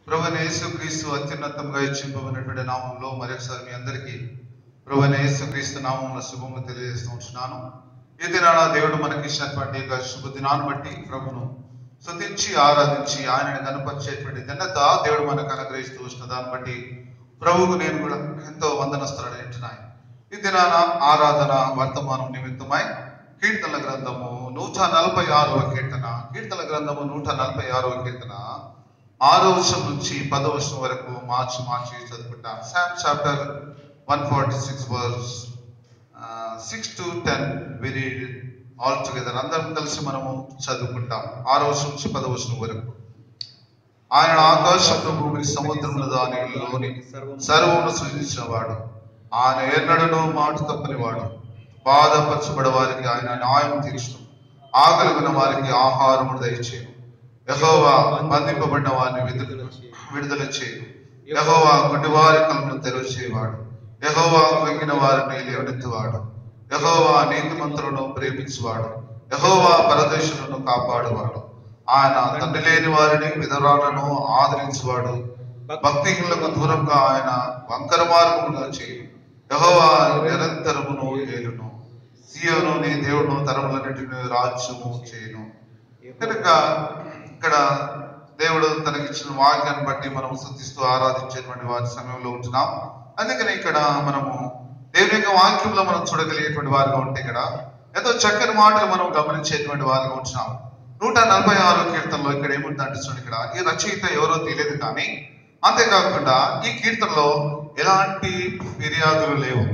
ప్రభువైన యేసుక్రీస్తు అత్యున్నతంగా ఇచ్చింపబడినటువంటి నామంలో మరొకసారి మీ అందరికీ ప్రభువైన యేసుక్రీస్తు నామంలో శుభములు తెలియజేస్తూ ఉంటున్నాను ఈ దినాన దేవుడు మనకి ఇచ్చినటువంటి యొక్క శుభ దినాన్ని బట్టి ప్రభును స్తుతించి ఆరాధించి ఆయనని కనపరిచేటువంటి ఘనత దేవుడు మనకు అనుగ్రహిస్తూ వచ్చిన దాన్ని బట్టి ప్రభువుకు నేను కూడా ఎంతో వందనస్తున్నాడు వింటున్నాయి ఈ దినాన ఆరాధన వర్తమానం నిమిత్తమై కీర్తనల గ్రంథము నూట నలభై ఆరవ కీర్తన కీర్తనల గ్రంథము నూట నలభై ఆరవ కీర్తన ఆరో వర్షం నుంచి పదో వర్షం వరకు మార్చి మార్చి చదువుకుంటాం Psalm chapter one forty six verse six to ten very all together అందరం కలిసి మనము చదువుకుంటాం ఆరో వర్షం నుంచి పదో వర్షం వరకు ఆయన ఆకాశంలో భూమిని సముద్రముల దానిలోని సర్వమును సృజించిన వాడు ఆయన ఎన్నడను మాట తప్పని వాడు బాధపరచబడే వారికి ఆయన న్యాయం తీర్చడం ఆకలి ఉన్న వారికి ఆహారము దయచేయను యహోవా బంధింపబడిన వారిని విడుదల విడుదల చేయు యహోవా గుడ్డివారి కలను తెరవ చేయవాడు యహోవా వెంగిన వారిని లేవనెత్తువాడు యహోవా నీతిమంతులను ప్రేమించువాడు యహోవా పరదేశులను కాపాడువాడు ఆయన తండ్రి లేని వారిని విధవరాలను ఆదరించువాడు భక్తిహీనులకు దూరంగా ఆయన వంకర మార్గముగా చేయు యహోవా నిరంతరమును ఏలును సియోను నీ దేవుడు తరములన్నిటిని రాజ్యము చేయను కనుక ఇక్కడ దేవుడు తనకిచ్చిన వాక్యాన్ని బట్టి మనం శుద్ధిస్తూ ఆరాధించేటువంటి వారి సమయంలో ఉంటున్నాం అందుకని ఇక్కడ మనము దేవుని యొక్క వాక్యంలో మనం చూడగలిగేటువంటి వారిగా ఉంటే ఇక్కడ ఎంతో చక్కని మాటలు మనం గమనించేటువంటి వారిగా ఉంటున్నాం నూట నలభై ఆరో కీర్తనలో ఇక్కడ ఏముందంటే చూడండి ఇక్కడ ఈ రచయిత ఎవరో తెలియదు కానీ అంతేకాకుండా ఈ కీర్తనలో ఎలాంటి ఫిర్యాదులు లేవు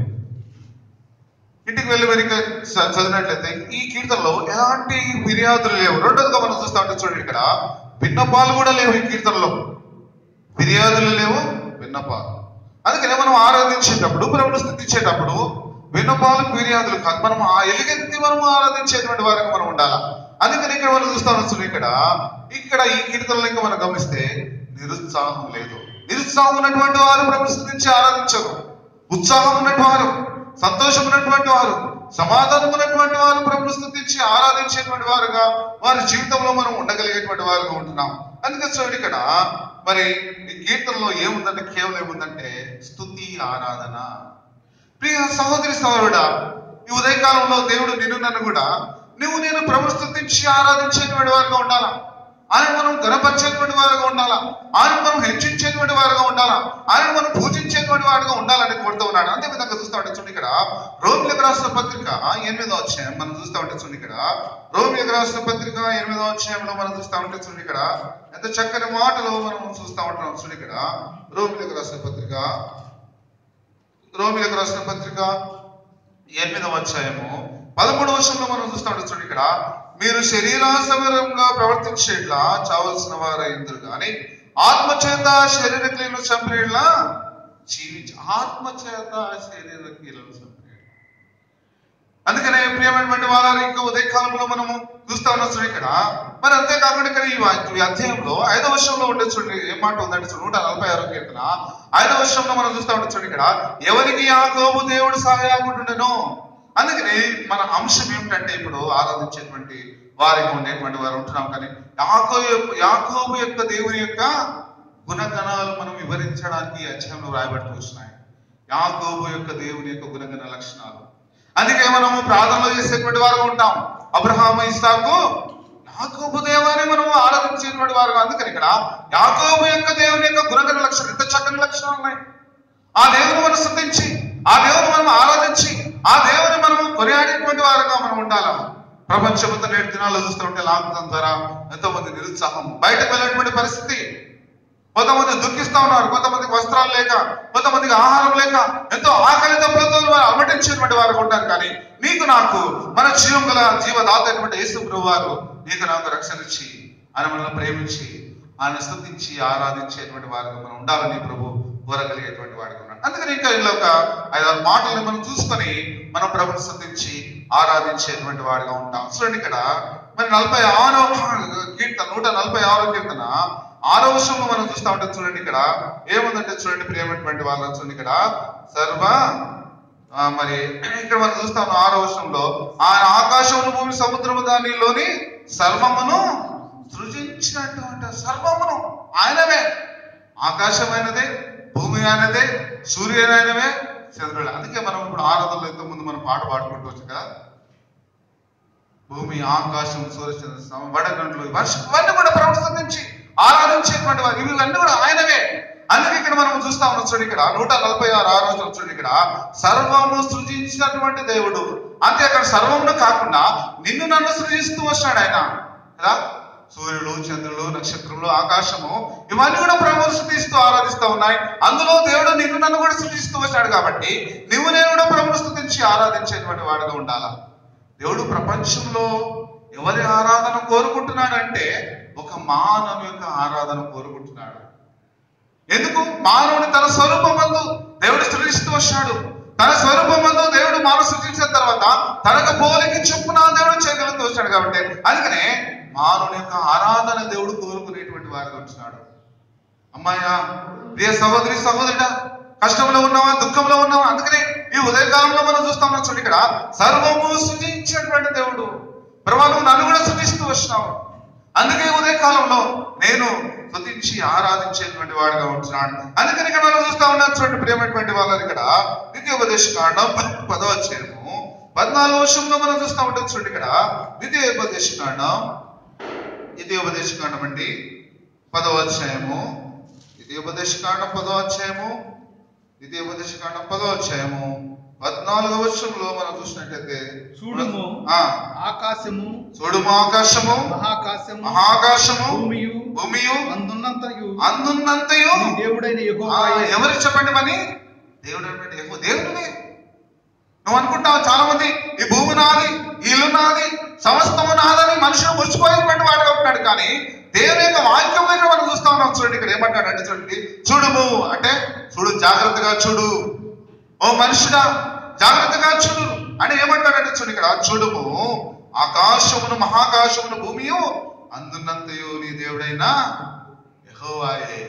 ఇంటికి వెళ్ళి వెనుక చ- చదివినట్లయితే ఈ కీర్తనలో ఎలాంటి ఫిర్యాదులు లేవు రెండోదిగా మనం చూస్తా ఉంటే చూడండి ఇక్కడ విన్నపాలు కూడా లేవు ఈ కీర్తనలో ఫిర్యాదులు లేవు విన్నపాలు అందుకనే మనం ఆరాధించేటప్పుడు ప్రభుత్వం స్థితించేటప్పుడు విన్నపాలు ఫిర్యాదులు కాదు మనం ఆ ఎలుగెత్తి మనం ఆరాధించేటువంటి వారికి మనం ఉండాలా అందుకని ఇక్కడ మనం చూస్తా ఉన్నాం ఇక్కడ ఇక్కడ ఈ కీర్తనలు ఇంకా మనం గమనిస్తే నిరుత్సాహం లేదు నిరుత్సాహం ఉన్నటువంటి వారు ప్రభుత్వం స్థితించి ఆరాధించరు ఉత్సాహం ఉన్నటువంటి వారు సంతోషం ఉన్నటువంటి వారు సమాధానం ఉన్నటువంటి వారు ప్రభుత్వ స్థుతించి ఆరాధించేటువంటి వారుగా వారి జీవితంలో మనం ఉండగలిగేటువంటి వారుగా ఉంటున్నాం అందుకని చూడండి ఇక్కడ మరి ఈ కీర్తనలో ఏముందంటే కేవలం ఏముందంటే స్థుతి ఆరాధన ప్రియ సహోదరి సహోదరుడా ఈ ఉదయకాలంలో దేవుడు నిన్ను నన్ను కూడా నువ్వు నేను ప్రభు స్థుతించి ఆరాధించేటువంటి వారుగా ఉండాలా ఆయన మనం గణపరిచేటువంటి వారుగా ఉండాలా ఆయన మనం హెచ్చించేటువంటి వారుగా ఉండాలా ఆయన మనం పూజించేటువంటి వారుగా ఉండాలని కోరుతూ ఉన్నాడు అంతే విధంగా చూస్తా ఉంటే చూడండి ఇక్కడ రోమిలకు రాసిన పత్రిక ఎనిమిదో అధ్యాయం మనం చూస్తా ఉంటే చూడండి ఇక్కడ రోమిలకు రాసిన పత్రిక ఎనిమిదో అధ్యాయంలో మనం చూస్తా ఉంటే చూడండి ఇక్కడ ఎంత చక్కని మాటలు మనం చూస్తా ఉంటున్నాం చూడండి ఇక్కడ రోమిలకు రాసిన పత్రిక రోమిలకు రాసిన పత్రిక ఎనిమిదవ అధ్యాయము పదమూడు వర్షంలో మనం చూస్తా ఉంటాం చూడండి ఇక్కడ మీరు శరీరాసమరంగా ప్రవర్తించేట్లా చావలసిన వారైందరు కానీ ఆత్మచేత శరీర క్రియలను చంపినట్లా జీవించి ఆత్మచేత శరీర క్రియలను చంపినట్లా అందుకనే ప్రియమైనటువంటి వారు ఇంకా ఉదయకాలంలో మనము చూస్తా ఉన్నాం చూడండి ఇక్కడ మరి అంతేకాకుండా ఇక్కడ ఈ వా- ఈ అధ్యాయంలో ఐదో వర్షంలో ఉండే చూడండి ఏం మాట ఉందంటే చూడండి నూట నలభై ఆరో కీర్తన ఐదో వర్షంలో మనం చూస్తా ఉంటాం చూడండి ఇక్కడ ఎవరికి యాకోబు దేవుడు సహాయకుంటుండెనో అందుకని మన అంశం ఏమిటంటే ఇప్పుడు ఆరాధించేటువంటి వారిగా ఉండేటువంటి వారు ఉంటున్నాం కానీ యాకో యాకోబు యొక్క దేవుని యొక్క గుణగణాలు మనం వివరించడానికి ఈ అధ్యాయంలో రాయబడుతూ వచ్చినాయి యాకోబు యొక్క దేవుని యొక్క గుణగణ లక్షణాలు అందుకే మనము ప్రార్థనలు చేసేటువంటి వారు ఉంటాం అబ్రహాము ఇస్సాకు యాకోబు దేవాన్ని మనం ఆరాధించేటువంటి వారు అందుకని ఇక్కడ యాకోబు యొక్క దేవుని యొక్క గుణగణ లక్షణం ఎంత చక్కని లక్షణాలు ఉన్నాయి ఆ దేవుని మనం స్థుతించి ఆ దేవుని మనం ఆరాధించి ఆ దేవుని మనం కొనియాడేటువంటి వారుగా మనం ఉండాలా ప్రపంచమంతా నేటి దినాల్లో చూస్తూ ఉంటే లాక్డౌన్ ద్వారా ఎంతో మంది నిరుత్సాహం బయటకు వెళ్ళేటువంటి పరిస్థితి కొంతమంది దుఃఖిస్తా ఉన్నారు కొంతమందికి వస్త్రాలు లేక కొంతమందికి ఆహారం లేక ఎంతో ఆకలి దప్పులతో వారు అమటించేటువంటి వారు ఉంటారు కానీ నీకు నాకు మన జీవం గల జీవదాత అయినటువంటి యేసు ప్రభు వారు నీకు నాకు రక్షణ ఇచ్చి ఆయన మనల్ని ప్రేమించి ఆయన స్తుతించి ఆరాధించేటువంటి వారుగా మనం ఉండాలని ప్రభు కోరగలిగేటువంటి వాడిగా ఉన్నాడు అందుకని ఇంకా ఇలా ఒక ఐదారు మాటలను మనం చూసుకొని మనం ప్రభుని స్తుతించి ఆరాధించేటువంటి వాడిగా ఉంటాం చూడండి ఇక్కడ మరి నలభై ఆరో కీర్తన నూట నలభై ఆరో కీర్తన ఆరో విషయంలో మనం చూస్తా ఉంటాం చూడండి ఇక్కడ ఏముందంటే చూడండి ప్రియమైనటువంటి వాళ్ళని చూడండి ఇక్కడ సర్వ ఆ, మరి ఇక్కడ మనం చూస్తాం ఆరో వర్షంలో ఆయన ఆకాశమును భూమి సముద్రము దానిలోని సర్వమును సృజించినటువంటి సర్వమును ఆయనవే ఆకాశమైనదే భూమి అయినదే సూర్యుడైనవే చంద్రుడు అందుకే మనం ఇప్పుడు ఆరాధనలో ఇంత ముందు మనం పాట పాడుకుంటూ వచ్చి కదా భూమి ఆకాశం సూర్యచంద్ర వడగండ్లు వర్షం ఇవన్నీ కూడా ప్రవర్తించి ఆరాధించేటువంటి వారు ఇవన్నీ కూడా ఆయనవే అందుకే ఇక్కడ మనం చూస్తా ఉన్నాం చూడండి ఇక్కడ నూట నలభై ఆరు ఆరు రోజులు చూడండి ఇక్కడ సర్వము సృజించినటువంటి దేవుడు అంతే అక్కడ సర్వమును కాకుండా నిన్ను నన్ను సృజిస్తూ వస్తాడు ఆయన కదా సూర్యుడు చంద్రుడు నక్షత్రములు ఆకాశము ఇవన్నీ కూడా ప్రభువు స్థుతిస్తూ ఆరాధిస్తూ ఉన్నాయి అందులో దేవుడు నిన్ను నన్ను కూడా సృజిస్తూ వచ్చాడు కాబట్టి నువ్వు నేను కూడా ప్రభువు స్థుతించి ఆరాధించేటువంటి వాడుగా ఉండాలా దేవుడు ప్రపంచంలో ఎవరి ఆరాధన కోరుకుంటున్నాడంటే ఒక మానవు యొక్క ఆరాధన కోరుకుంటున్నాడు ఎందుకు మానవుని తన స్వరూపమందు దేవుడు సృజిస్తూ వచ్చాడు తన స్వరూపమందు దేవుడు మానవ సృజించిన తర్వాత తనకు పోలికి చొప్పున దేవుడు చేయగలుగుతూ వచ్చాడు కాబట్టి అందుకనే మానవుని యొక్క ఆరాధన దేవుడు కోరుకునేటువంటి వారిగా ఉంటున్నాడు అమ్మాయ్యా ప్రియ సహోదరి సహోదరుడా కష్టంలో ఉన్నావా దుఃఖంలో ఉన్నావా అందుకనే ఈ ఉదయకాలంలో మనం చూస్తా ఉన్నాం చూడండి ఇక్కడ సర్వము సృజించినటువంటి దేవుడు ప్రభా నువ్వు నన్ను కూడా సృజిస్తూ వచ్చినావు అందుకే ఉదయకాలంలో నేను స్తుతించి ఆరాధించేటువంటి వాడుగా ఉంటున్నాడు అందుకని ఇక్కడ మనం చూస్తా ఉన్నాం చూడండి ప్రియమైనటువంటి వాళ్ళని ఇక్కడ ద్వితీయోపదేశ కాండం పదవ అధ్యాయము పద్నాలుగు వర్షంలో మనం చూస్తా ఉంటాం చూడండి ఇక్కడ ద్వితీయోపదేశ కాండం ద్వితీయోపదేశ కాండం అండి పదవ అధ్యాయము ద్వితీయోపదేశ కాండం పదవ అధ్యాయము ద్వితీయోపదేశ కాండం పదవ అధ్యాయము పద్నాలుగవ వర్షంలో మనం చూసినట్లయితే చూడుము ఆ ఆకాశము చూడుము ఆకాశము మహాకాశము మహాకాశము భూమియు భూమియు అందున్నంతయు అందున్నంతయు నీ దేవుడైన ఆ, యెహోవాయే. ఎవరికి చెప్పండి పని దేవుడు అంటే ఏమో దేవుడిని నువ్వు అనుకుంటావు చాలా మంది ఈ భూమి నాది ఈ ఇల్లు నాది సమస్తము నాదని మనుషులు మురిచిపోయినటువంటి వాడుగా ఉంటాడు కానీ దేవుని యొక్క వాక్యం దగ్గర మనం చూస్తా ఉన్నాం చూడండి ఇక్కడ ఏమంటాడు అంటే చూడండి చూడుము అంటే చూడు జాగ్రత్తగా చూడు ఓ మనుషుడా జాగ్రత్తగా చూడు అని ఏమంటాడంటే చూడు ఇక్కడ చూడుము ఆకాశమును మహాకాశమును భూమియు అందున్నంతయు నీ దేవుడైన యెహోవాయే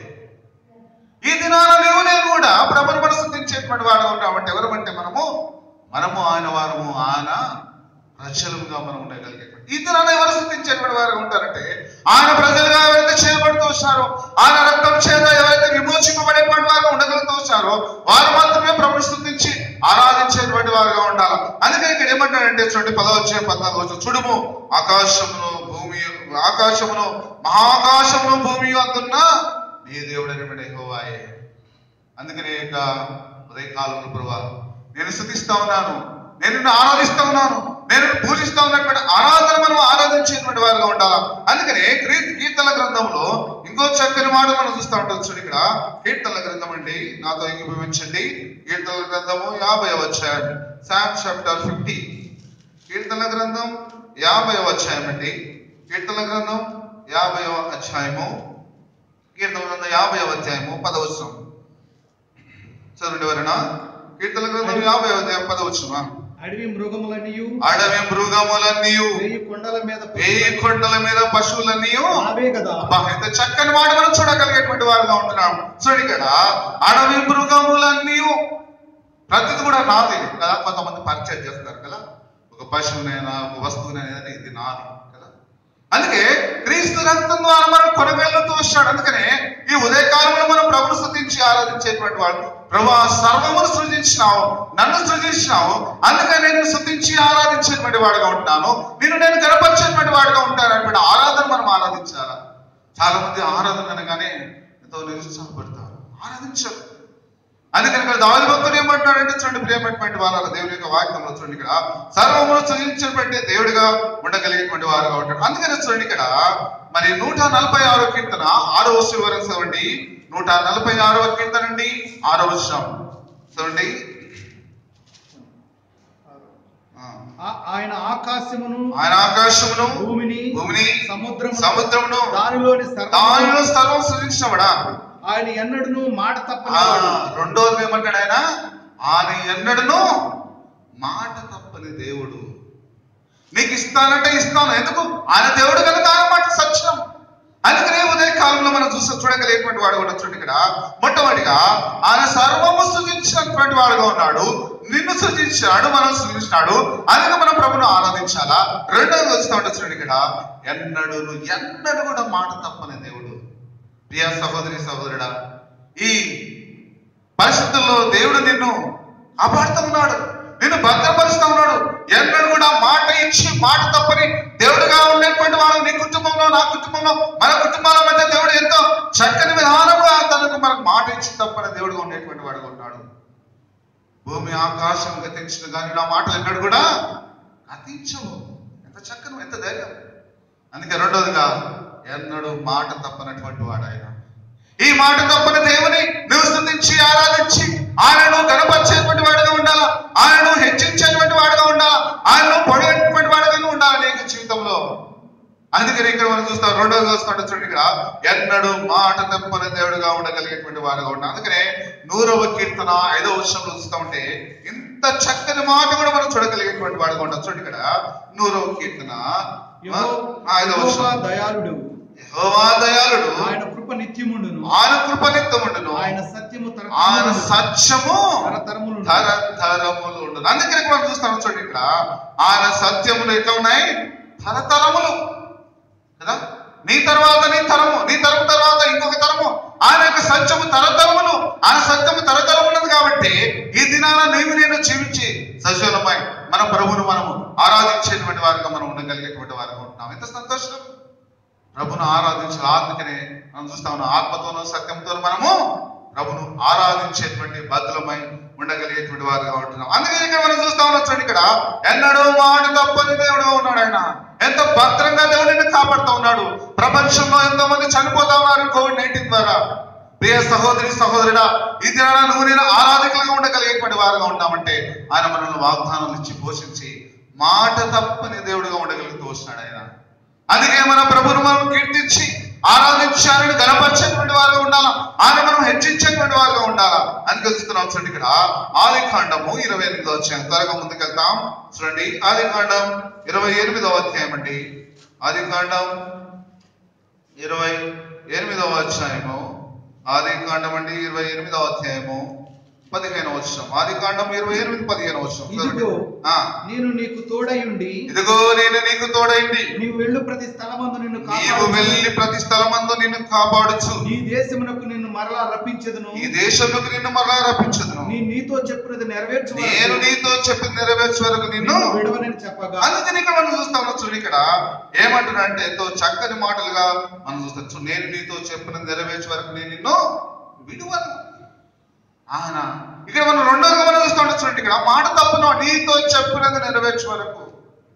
ఈ దినాన నీవు నేను కూడా ప్రభుని మనసు తెచ్చేటువంటి వాడు ఉంటామంటే ఎవరమంటే మనము మనము ఆయన వారము ఆయన ప్రజలుగా మనం ఉండగలిగేటువంటి ఈ దినాన ఎవరు స్థుతించేటువంటి వారు ఉంటారంటే ఆయన ప్రజలుగా ఎవరైతే చేయబడుతూ వచ్చారో ఆయన రక్తం చేత ఎవరైతే విమోచింపబడేటువంటి వారు ఉండగలుగుతూ వచ్చారో వారు మాత్రమే ప్రభుని స్థుతించి ఆరాధించేటువంటి వారుగా ఉండాలి అందుకని ఇక్కడ ఏమంటాడంటే చూడండి పదవచ్చే పద్నాలుగు వచ్చి చూడుము ఆకాశమును భూమి ఆకాశమును మహాకాశమును భూమి అందున్న నీ దేవుడైనటువంటి యెహోవాయే అందుకనే ఇక ఉదయకాలంలో ప్రభా నేను స్థుతిస్తా ఉన్నాను నేను నిన్ను ఆరాధిస్తా ఉన్నాను నేను నిన్ను పూజిస్తా ఉన్నటువంటి ఆరాధన మనం ఆరాధించేటువంటి వారుగా ఉండాలా అందుకనే క్రీ- కీర్తన గ్రంథంలో ఇంకో చక్కని మాట మనం చూస్తూ ఉంటాం చూడు ఇక్కడ కీర్తన గ్రంథం అండి నాతో ఇంకిపించండి కీర్తన గ్రంథము యాభై వచ్చాయం శామ్ చాప్టర్ ఫిఫ్టీ కీర్తన గ్రంథం యాభై అధ్యాయం అండి కీర్తన గ్రంథం యాభై అధ్యాయము కీర్తన గ్రంథం యాభై అధ్యాయము పదవచనం చదువుండి ఎవరైనా కీర్తన గ్రంథం యాభై అధ్యాయం పదవచనమా అడవి మృగములనియు అడవి మృగములన్నీయు వెయ్యి కొండల మీద వేయి కొండల మీద పశువులన్నీయు అవే కదా అబ్బా, ఎంత చక్కని మాట మనం చూడగలిగేటువంటి వారుగా ఉంటున్నాం చూడండి ఇక్కడ అడవి మృగములన్నీ ప్రతిది కూడా నాది కదా కొంతమంది పరిచయం చేస్తారు కదా ఒక పశువునైనా ఒక వస్తువునైనా ఇది నాది కదా అందుకే క్రీస్తు రక్తం ద్వారా మనం కొనగలుగుతూ వచ్చాడు అందుకనే ఈ ఉదయకాలంలో మనం ప్రభును స్థుతించి ఆరాధించేటువంటి వాడు ప్రభు సర్వమును సృజించినావు నన్ను సృజించినావు అందుకని నేను స్థుతించి ఆరాధించేటువంటి వాడుగా ఉంటాను నేను నేను గనపరిచేటువంటి వాడుగా ఉంటాను అనేటువంటి ఆరాధన మనం ఆరాధించాలా చాలా మంది ఆరాధన అనగానే ఎంతో నిరుత్సాహపడతారు ఆరాధించారు అందుకని ఇక్కడ దావరి భక్తుడు ఏమంటాడంటే చూడండి ప్రియమైనటువంటి వాళ్ళ దేవుని యొక్క వాక్యంలో చూడండి ఇక్కడ సర్వమును సృజించినటువంటి దేవుడిగా ఉండగలిగేటువంటి వారుగా ఉంటాడు అందుకని చూడండి ఇక్కడ మరి నూట నలభై ఆరో కీర్తన ఆరో వరం చదవండి నూట నలభై ఆరవ కీర్తన అండి ఆరో వర్షం చదవండి ఆ. ఆ- ఆయన ఆకాశమును ఆయన ఆకాశమును భూమిని భూమిని సముద్రము సముద్రమును దానిలోని సర్వ దానిలో సర్వం సృజించినవాడా ఆయన ఎన్నడును మాట ఆ, తప్పనివాడు రెండోది ఏమంటాడు ఆయన ఆయన ఎన్నడను మాట తప్పని దేవుడు నీకు ఇస్తానంటే ఇస్తాను ఎందుకు ఆయన దేవుడు కనుక ఆయన మాట సత్యం అందుకనే ఉదయ కాలంలో మనం చూసి చూడగలిగేటువంటి వాడు కూడా చూడండి ఇక్కడ మొట్టమొదటిగా ఆయన సర్వము సృజించినటువంటి వాడుగా ఉన్నాడు నిన్ను సృజించాడు మనం సృజించినాడు అందుకే మనం ప్రభును ఆరాధించాలా రెండోది వస్తూ ఉంటుంది చూడండి ఇక్కడ ఎన్నడు ఎన్నడు కూడా మాట తప్పని దేవుడు ప్రియ సహోదరి సహోదరుడా ఈ పరిస్థితుల్లో దేవుడు నిన్ను కాపాడుతూ ఉన్నాడు నిన్ను భద్రపరుస్తూ ఉన్నాడు ఎన్నడూ కూడా మాట ఇచ్చి మాట తప్పని దేవుడుగా ఉండేటువంటి వాడు నీ కుటుంబంలో నా కుటుంబంలో మన కుటుంబాల మధ్య దేవుడు ఎంతో చక్కని విధానంగా తనకు మనకు మాట ఇచ్చి తప్పని దేవుడుగా ఉండేటువంటి వాడుగా ఉన్నాడు భూమి ఆకాశం గతించిన కానీ నా మాటలు ఎన్నడూ కూడా గతించవు ఎంత చక్కని ఎంత ధైర్యం అందుకే రెండోదిగా ఎన్నడూ మాట తప్పనటువంటి వాడు ఆయన ఈ మాట తప్పని దేవుని నువ్వు స్థుతించి ఆరాధించి ఆయనను గణపరిచేటువంటి వాడుగా ఉండాలా ఆయనను హెచ్చించేటువంటి వాడుగా ఉండాలా ఆయనను పొడిగేటువంటి వాడుగా ఉండాలి నీకు జీవితంలో అందుకని ఇక్కడ మనం చూస్తాం రెండోది చూస్తాడు చూడండి ఇక్కడ ఎన్నడూ మాట తప్పని దేవుడుగా ఉండగలిగేటువంటి వాడుగా ఉన్నాం అందుకనే నూరవ కీర్తన ఐదవ విషయంలో చూస్తా ఉంటే ఇంత చక్కని మాట కూడా మనం చూడగలిగేటువంటి వాడుగా ఉంటాం చూడండి ఇక్కడ నూరవ కీర్తన యెహో- ఆ, ఐదవ యెహోవా విషయం దయాళుడు యెహోవా దయాళుడు ఆయన కృప నిత్యముండును ఆయన కృపనిత్తముండును ఆయన సత్యము ఆయన తరతరములు సత్యము తరతరములు తరతరములు ఉండును అందుకని ఇక్కడ మనం చూస్తాం చూడండి ఇక్కడ ఆయన సత్యములు ఎట్లా ఉన్నాయి తరతరములు కదా నీ తర్వాత నీ తరము నీ తరము తర్వాత ఇంకొక తరము ఆయన యొక్క సత్యము తరతరములు ఆయన సత్యము తరతరమున్నది కాబట్టి ఈ దినాన నీవు నేను జీవించి సజీవమై మన ప్రభువును మనము ఆరాధించేటువంటి వారిగా మనం ఉండగలిగేటువంటి వారిగా ఉంటున్నాం ఎంత సంతోషం ప్రభును ఆరాధించాలి అందుకనే మనం చూస్తా ఉన్నాం ఆత్మతోనూ సత్యంతోనూ మనము ప్రభును ఆరాధించేటువంటి బదులమై ఉండగలిగేటువంటి వారుగా ఉంటున్నాం అందుకని ఇక్కడ మనం చూస్తా ఉన్నాం చూడండి ఇక్కడ ఎన్నడూ మాట తప్పని దేవుడుగా ఉన్నాడు ఆయన ఎంత భద్రంగా దేవుడిని కాపాడుతూ ఉన్నాడు ప్రపంచంలో ఎంతో మంది చనిపోతా ఉన్నారు కోవిడ్ నైన్టీన్ ద్వారా ప్రియ సహోదరి సహోదరుడా ఈ దినాన నువ్వు నేను ఆరాధకులుగా ఉండగలిగేటువంటి వారుగా ఉన్నామంటే ఆయన మనల్ని వాగ్దానాలు ఇచ్చి పోషించి మాట తప్పని దేవుడుగా ఉండగలుగుతూ వస్తున్నాడు ఆయన అందుకే మన ప్రభును మనం కీర్తించి ఆరాధించి ఆయనను గణపరిచేటువంటి వారుగా ఉండాలా ఆయన మనం హెచ్చించేటువంటి వారుగా ఉండాలా అని తెలుస్తున్నాం చూడండి ఇక్కడ ఆది కాండము ఇరవై ఎనిమిదో అధ్యాయం త్వరగా ముందుకెళ్తాం చూడండి ఆది కాండం ఇరవై ఎనిమిదవ అధ్యాయం అండి ఆది కాండం ఇరవై ఎనిమిదవ అధ్యాయము ఆది కాండం అండి ఇరవై ఎనిమిదవ అధ్యాయము పదిహేను వచ్చం ఆది కాండం ఇరవై ఎనిమిది పదిహేను వచ్చం ఇదిగో ఆ నేను నీకు తోడయుండి ఇదిగో నేను నీకు తోడైంది నీవు వెళ్ళు ప్రతి స్థలమందు నిన్ను నీవు కాపాడు వెళ్ళి ప్రతి స్థలమందు నిన్ను కాపాడుచు నీ దేశమునకు నిన్ను మరలా రప్పించదును ఈ దేశంలోకి నిన్ను మరలా రప్పించదును నీ నీతో చెప్పినది నెరవేర్చు వరకు నేను నీతో చెప్పి నెరవేర్చే వరకు నిన్ను నిన్ను విడవనని చెప్పగా అందుకని ఇక్కడ మనం చూస్తాం చూడు ఇక్కడ ఏమంటున్నాడంటే ఎంతో చక్కని మాటలుగా మనం చూస్తాం చూ, నేను నీతో చెప్పిన నెరవేర్చే వరకు నేను నిన్ను విడువను ఆయన ఇక్కడ మనం రెండోగా మనం చూస్తా ఉంటాం చూడండి ఇక్కడ మాట తప్పును నీతో చెప్పినది నెరవేర్చే వరకు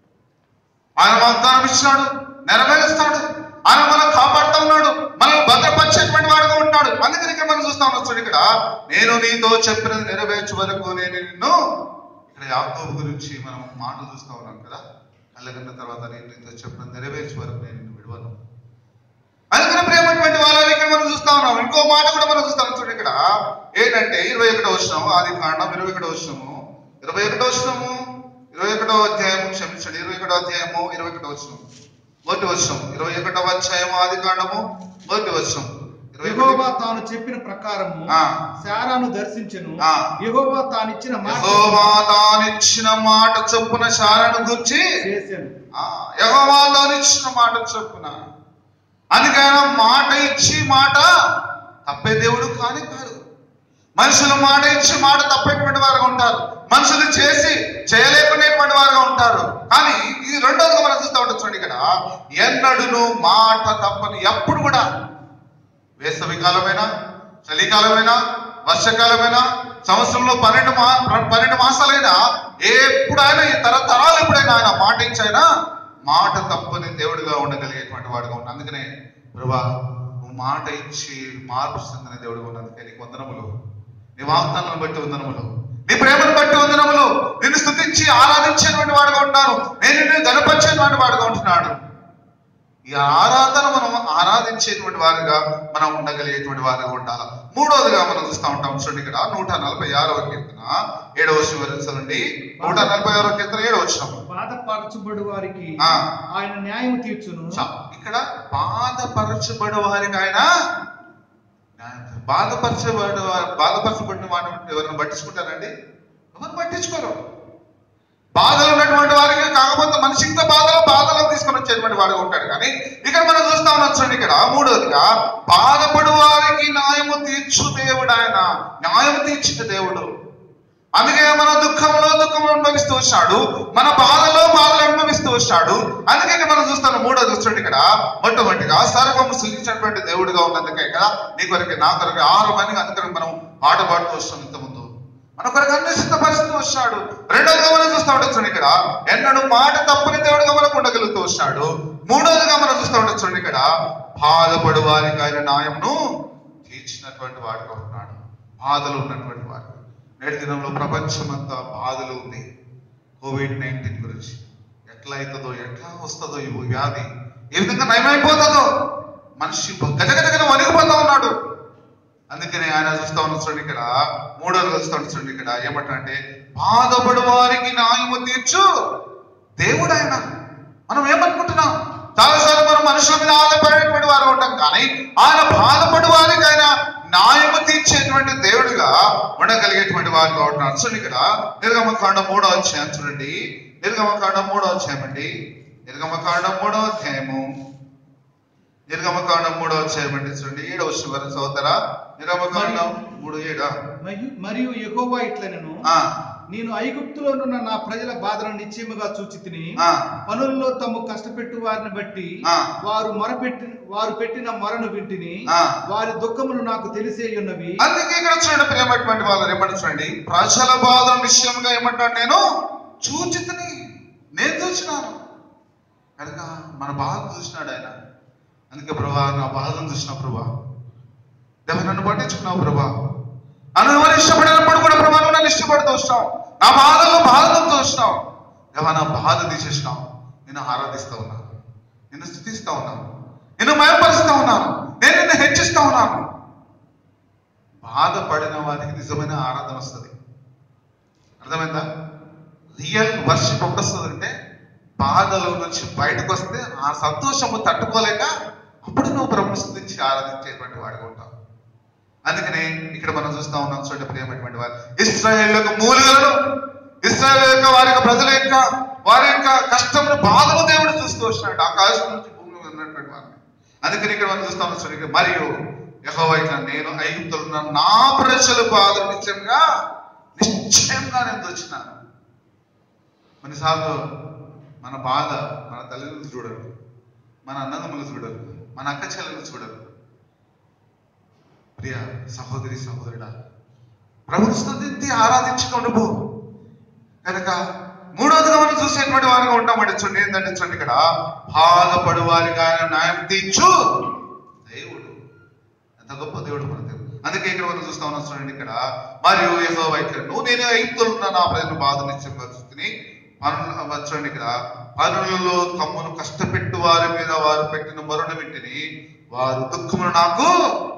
ఆయన వాగ్దానం ఇచ్చినాడు నెరవేరుస్తాడు ఆయన మనం కాపాడుతూ ఉన్నాడు మనం భద్రపరిచేటువంటి వాడుగా ఉంటాడు అందుకని ఇక్కడ మనం చూస్తా ఉన్నాం చూడు ఇక్కడ నేను నీతో చెప్పినది నెరవేర్చే వరకు నేను నిన్ను ఇక్కడ యాకోబు గురించి మనం మాటలు చూస్తా ఉన్నాం కదా కళ్ళగన్న తర్వాత నేను నీతో చెప్పినది నెరవేర్చే వరకు నేను నిన్ను విడవను అందుకని ప్రేమటువంటి వాళ్ళని ఇక్కడ మనం చూస్తా ఉన్నాం ఇంకో మాట కూడా మనం చూస్తాం చూడండి ఇక్కడ ఏంటంటే ఇరవై ఒకటో వచ్చినాము ఆది కాండం ఇరవై ఒకటో వచ్చినాము ఇరవై ఒకటో వచ్చినాము ఇరవై ఒకటో అధ్యాయం క్షమించండి ఇరవై ఒకటో అధ్యాయము ఇరవై ఒకటో వచ్చినాము మొదటి వచ్చాం ఇరవై ఒకటో అధ్యాయము ఆది కాండము మొదటి వచ్చాం ఇరవై యెహోవా ఒకటి తాను చెప్పిన ప్రకారము ఆ. శారాను దర్శించెను ఆ. యెహోవా తానిచ్చిన మాట యెహోవా తానిచ్చిన మాట చొప్పున శాలను గుర్చి చేశాను ఆ, యెహోవా తానిచ్చిన మాట చొప్పున అందుకైనా మాట ఇచ్చి మాట తప్పే దేవుడు కాని కాదు మనుషులు మాట ఇచ్చి మాట తప్పేటువంటి వారుగా ఉంటారు మనుషులు చేసి చేయలేకునేటువంటి వారుగా ఉంటారు కానీ ఇది రెండోదిగా మనం చూస్తూ ఉంటాం చూడండి ఇక్కడ ఎన్నడును మాట తప్పని ఎప్పుడు కూడా వేసవి కాలమైనా చలికాలమైనా వర్షకాలమైనా సంవత్సరంలో పన్నెండు మా పన్నెండు మాసాలైనా ఎప్పుడైనా ఈ తరతరాలు ఎప్పుడైనా ఆయన మాట ఇచ్చైనా మాట తప్పని దేవుడిగా ఉండగలిగేటువంటి వాడుగా ఉన్నాడు అందుకనే ప్రభా నువ్వు మాట ఇచ్చి మార్పు చెందిన దేవుడిగా ఉన్నందుకే నీకు వందనములు నీ వాగ్దానాలను బట్టి వందనములు నీ ప్రేమను బట్టి వందనములు నిన్ను స్థుతించి ఆరాధించేటువంటి వాడుగా ఉంటాను నేను నిన్ను గనపరిచేటువంటి వాడుగా ఉంటున్నాడు ఈ ఆరాధన మనం ఆరాధించేటువంటి వారిగా మనం ఉండగలిగేటువంటి వారిగా ఉండాలి మూడవదిగా మనం చూస్తూ ఉంటాం చూడండి ఇక్కడ నూట నలభై ఆరవ కీర్తన ఏడవ వివరించండి నూట నలభై ఆరవ కీర్తన ఏడవ వచ్చిన బాధపరచబడు వారికి ఆ. ఆయన న్యాయం తీర్చును ఇక్కడ బాధపరచబడే వారికి ఆయన బాధపరచబడే వారు బాధపరచబడిన వారిని ఎవరైనా పట్టించుకుంటారండి ఎవరు పట్టించుకోరు బాధలు ఉన్నటువంటి వారికి కాకపోతే మనిషి ఇంకా బాధలు బాధలు తీసుకొని వచ్చేటువంటి వాడుగా ఉంటాడు కానీ ఇక్కడ మనం చూస్తా ఉన్నాం చూడండి ఇక్కడ మూడోదిగా బాధపడు వారికి న్యాయము తీర్చు దేవుడు దేవుడు ఆయన న్యాయం తీర్చిన దేవుడు అందుకే మన దుఃఖంలో దుఃఖం అనుభవిస్తూ వచ్చాడు మన బాధలో బాధలు అనుభవిస్తూ వచ్చాడు అందుకే ఇక్కడ మనం చూస్తాను మూడో చూడండి ఇక్కడ మొట్టమొదటిగా సర్వము సృజించినటువంటి దేవుడిగా ఉన్నందుకే కదా నీ కొరకు నా కొరకు ఆరు మంది అందుకని మనం పాట పాడుతూ వస్తాం ఇంత ముందు మన కొరకు అన్ని సిద్ధపరుస్తూ వచ్చాడు రెండోదిగా మనం చూస్తా ఉంటాం చూడండి ఇక్కడ ఎన్నడూ మాట తప్పని దేవుడిగా మనకు ఉండగలుగుతూ వచ్చాడు మూడోదిగా మనం చూస్తా ఉంటాం చూడండి ఇక్కడ బాధపడు వారికి ఆయన న్యాయంను తీర్చినటువంటి వాడుగా ఉన్నాడు బాధలు ఉన్నటువంటి వాడు నేటి దినంలో ప్రపంచమంతా బాధలు ఉంది కోవిడ్ నైన్టీన్ గురించి ఎట్లా అవుతుందో ఎట్లా వస్తుందో ఈ వ్యాధి ఏ విధంగా నయమైపోతుందో మనిషి గజగజగన వణిగిపోతా ఉన్నాడు అందుకని ఆయన చూస్తా ఉన్న చూడండి ఇక్కడ మూడోది చూస్తా ఉన్న చూడండి ఇక్కడ ఏమంటారంటే బాధపడు వారికి న్యాయము తీర్చు దేవుడు ఆయన మనం ఏమనుకుంటున్నాం చాలాసార్లు మనం మనుషుల మీద ఆధారపడేటువంటి వారు ఉంటాం కానీ ఆయన బాధపడు వారికి ఆయన న్యాయము తీర్చేటువంటి దేవుడిగా ఉండగలిగేటువంటి వారుగా ఉంటున్నారు చూడండి ఇక్కడ నిర్గమకాండం మూడో అధ్యాయం చూడండి నిర్గమకాండం మూడో అధ్యాయం అండి నిర్గమకాండం మూడో అధ్యాయము నిర్గమకాండం మూడో అధ్యాయం అండి చూడండి ఏడవ శివరి చదువుతారా నిర్గమకాండం మూడు ఏడా మరియు- మరియు యెహోవా ఇట్లనెను ఆ, నేను ఐగుప్తులో నున్న నా ప్రజల బాధలను నిశ్చయముగా చూచి తిని ఆ, పనుల్లో తమ కష్టపెట్టు వారిని బట్టి ఆ. వారు మొరపెట్టి వారు పెట్టిన మొరను వింటిని ఆ. వారి దుఃఖములు నాకు తెలిసే ఉన్నవి అందుకే ఇక్కడ చూడండి ప్రేమటువంటి వాళ్ళు ఏమంటారు చూడండి ప్రజల బాధల విషయంగా ఏమంటాడు నేను చూచితని నేను చూసినాను కనుక మన బాధ చూసినాడు ఆయన అందుకే ప్రభా నా బాధను చూసిన ప్రభా దేవ నన్ను పట్టించుకున్నావు ప్రభా నన్ను ఎవరు ఇష్టపడినప్పుడు కూడా ప్రభా నువ్వు నన్ను ఇష్టపడుతూ వచ్చినావు నా బాధలో బాధతో వచ్చినావు దేవ నా బాధ తీసేసినావు నేను ఆరాధిస్తా ఉన్నాను నిన్ను స్థుతిస్తా ఉన్నాను నిన్ను మయపరుస్తా ఉన్నాను నేను నిన్ను హెచ్చిస్తా ఉన్నాను బాధపడిన వారికి నిజమైన ఆరాధన వస్తుంది అర్థమైందా రియల్ వర్షిప్ ఎప్పుడు వస్తుంది అంటే బాధలో నుంచి బయటకు వస్తే ఆ సంతోషము తట్టుకోలేక అప్పుడు నువ్వు ప్రభుని స్థుతించి ఆరాధించేటువంటి వాడిగా ఉంటావు అందుకనే ఇక్కడ మనం చూస్తా ఉన్నాం చూడండి ప్రియమైనటువంటి వారు ఇస్రాయేల్ యొక్క మూలుగలను ఇస్రాయేల్ యొక్క వారి యొక్క ప్రజల యొక్క వారి యొక్క కష్టమును బాధను దేవుడు చూస్తూ వచ్చినాడు ఆకాశం నుంచి భూమి మీద ఉన్నటువంటి వారిని అందుకని ఇక్కడ మనం చూస్తా ఉన్నాం చూడండి మరియు యెహోవా ఇట్లా నేను ఐగుప్తులు ఉన్న నా ప్రజల బాధలు నిశ్చయంగా నిశ్చయంగా నేను వచ్చినాను కొన్నిసార్లు మన బాధ మన తల్లిదండ్రులు చూడరు మన అన్నదమ్ములు చూడరు మన అక్క చెల్లెలు చూడరు ప్రియ సహోదరి సహోదరుడా ప్రభుని స్థుతించి ఆరాధించుకోండి పో కనుక మూడోదిగా మనం చూసేటువంటి వారిగా ఉంటామండి చూడండి ఏంటంటే చూడండి ఇక్కడ బాధపడు వారికి ఆయన న్యాయం తీర్చు దేవుడు ఎంత గొప్ప దేవుడు మన దేవుడు అందుకే ఇక్కడ మనం చూస్తా ఉన్నాం చూడండి ఇక్కడ మరియు యహో ఇక్కడ నువ్వు నేను ఐదుతున్న నా ప్రజలు బాధ నిశ్చయంగా చూసుకుని పనులు చూడండి ఇక్కడ పనులలో తమ్మును కష్టపెట్టు వారి మీద వారు పెట్టిన మరుణ వింటిని వారు దుఃఖమును నాకు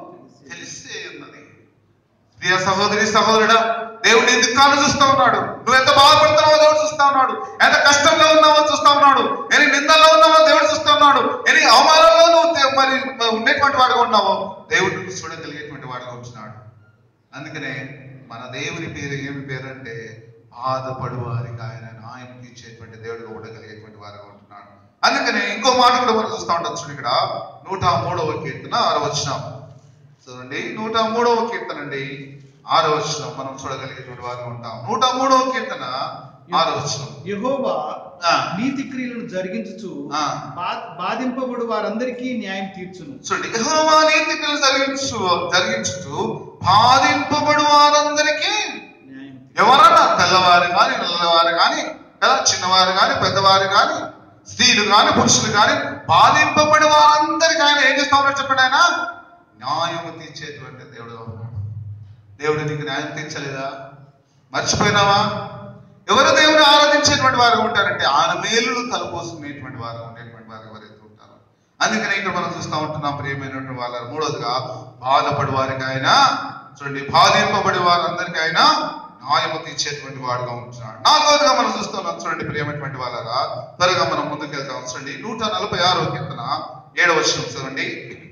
తెలిసే ఉన్నది ప్రియ సహోదరి సహోదరుడా దేవుడు నీ దుఃఖాన్ని చూస్తా ఉన్నాడు నువ్వు ఎంత బాధపడుతున్నావో దేవుడు చూస్తా ఉన్నాడు ఎంత కష్టంలో ఉన్నావో చూస్తా ఉన్నాడు ఎన్ని నిందల్లో ఉన్నావో దేవుడు చూస్తా ఉన్నాడు ఎన్ని అవమానంలో నువ్వు దే- మరి ఉండేటువంటి వాడుగా ఉన్నావో దేవుడు నిన్ను చూడగలిగేటువంటి వాడుగా ఉంటున్నాడు అందుకనే మన దేవుని పేరు ఏమి పేరు అంటే బాధపడు వారికి ఆయన న్యాయం తీర్చేటువంటి దేవుడిగా ఉండగలిగేటువంటి వారుగా ఉంటున్నాడు అందుకనే ఇంకో మాట కూడా మనం చూస్తా ఉంటాం చూడండి ఇక్కడ నూట మూడవ కీర్తన ఆరో వచ్చినాం చూడండి నూట మూడవ కీర్తన అండి ఆరో వచ్చిన మనం చూడగలిగేటువంటి వారు ఉంటాం నూట మూడవ కీర్తన ఆరో వచ్చిన యెహోవా నీతి క్రియలను జరిగించుచు ఆ. బా- బాధింపబడు వారందరికీ న్యాయం తీర్చును చూడండి యెహోవా నీతికలు జరిగించు జరిగించుతూ బాధింపబడు వారందరికీ న్యాయం ఎవరన్నా తెల్లవారు కానీ నల్లవారు కానీ కదా చిన్నవారు కానీ పెద్దవారు కానీ స్త్రీలు కానీ పురుషులు కానీ బాధింపబడి వారందరికీ ఆయన ఏం చేస్తా ఉన్నాడు చెప్పండి ఆయన న్యాయము తీర్చేటువంటి దేవుడుగా ఉన్నాడు దేవుడు నీకు న్యాయం తీర్చలేదా మర్చిపోయినావా ఎవరు దేవుని ఆరాధించేటువంటి వారు ఉంటారంటే ఆయన మేలులు తలపోసుకునేటువంటి వారు ఉండేటువంటి వారు ఎవరైతే ఉంటారో అందుకనే ఇక్కడ మనం చూస్తూ ఉంటున్నాం ప్రియమైనటువంటి వాళ్ళ మూడోదిగా బాధపడి వారికి ఆయన చూడండి బాధింపబడి వారందరికీ ఆయన న్యాయము తీర్చేటువంటి వాడుగా ఉంటున్నాడు నాలుగోదిగా మనం చూస్తున్నాం చూడండి ప్రియమైనటువంటి వాళ్ళగా త్వరగా మనం ముందుకు వెళ్తాం చూడండి నూట నలభై ఆరో కీర్తన ఏడవ వర్షం చూడండి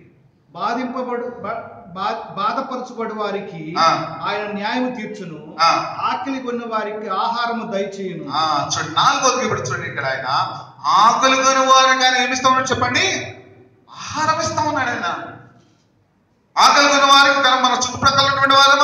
బాధింపబడు బా- బా- బాధపరచబడు వారికి ఆ. ఆయన న్యాయము తీర్చును ఆ. ఆకలి కొన్న వారికి ఆహారము దయచేయును ఆ చూడండి నాలుగోది ఇప్పుడు చూడండి ఇక్కడ ఆయన ఆకలి కొని వారికి ఆయన ఏమిస్తా ఉన్నాడు చెప్పండి ఆహారం ఇస్తా ఉన్నాడు ఆయన ఆకలి కొని వారికి కానీ మన చుట్టుప్రక్కల ఉన్నటువంటి వారు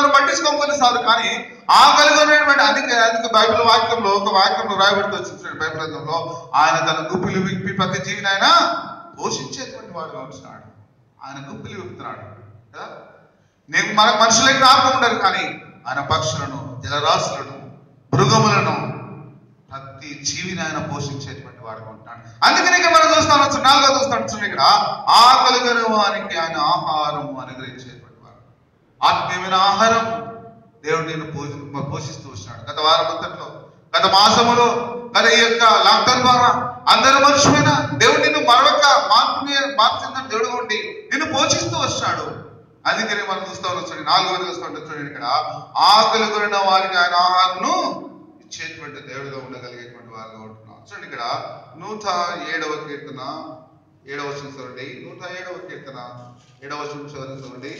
ఆకలి కొనేటువంటి అందుకే అందుకే బైబిల్ వాక్యంలో ఒక వాక్యంలో రాయబడుతూ వచ్చిన బైబిల్ గ్రంథంలో ఆయన తన గుప్పిలు విప్పి ప్రతి జీవిని ఆయన పోషించేటువంటి వాడుగా ఉంటున్నాడు ఆయన గుప్పిలు విప్పుతున్నాడు కదా నీకు మన మనుషులకి జ్ఞాపకం ఉండదు కానీ ఆయన పక్షులను జలరాశులను మృగములను ప్రతి జీవిని ఆయన పోషించేటువంటి వాడుగా ఉంటున్నాడు అందుకని ఇక్కడ మనం చూస్తాం వచ్చు నాలుగో చూస్తాం చూడండి ఇక్కడ ఆకలి గల వానికి ఆయన ఆహారం అనుగ్రహించేటువంటి వాడు ఆత్మీయమైన ఆహారం దేవుడు నేను పోషి పోషిస్తూ వచ్చినాడు గత వారం అంతట్లో గత మాసములో గత ఈ యొక్క లాక్డౌన్ ద్వారా అందరు మనుషులైన దేవుడు నిన్ను మరొక మార్పు మార్చిందని దేవుడు ఉండి నిన్ను పోషిస్తూ వచ్చాడు అందుకని మనం చూస్తా ఉన్నాం చూడండి నాలుగవది చూస్తూ ఉంటాం చూడండి ఇక్కడ ఆకలి కొనిన వారికి ఆయన ఆహారంను ఇచ్చేటువంటి దేవుడిగా ఉండగలిగేటువంటి వారుగా ఉంటున్నాం చూడండి ఇక్కడ నూట ఏడవ కీర్తన ఏడవ వచనం చూడండి నూట ఏడవ కీర్తన ఏడవ వచనం చివరి చూడండి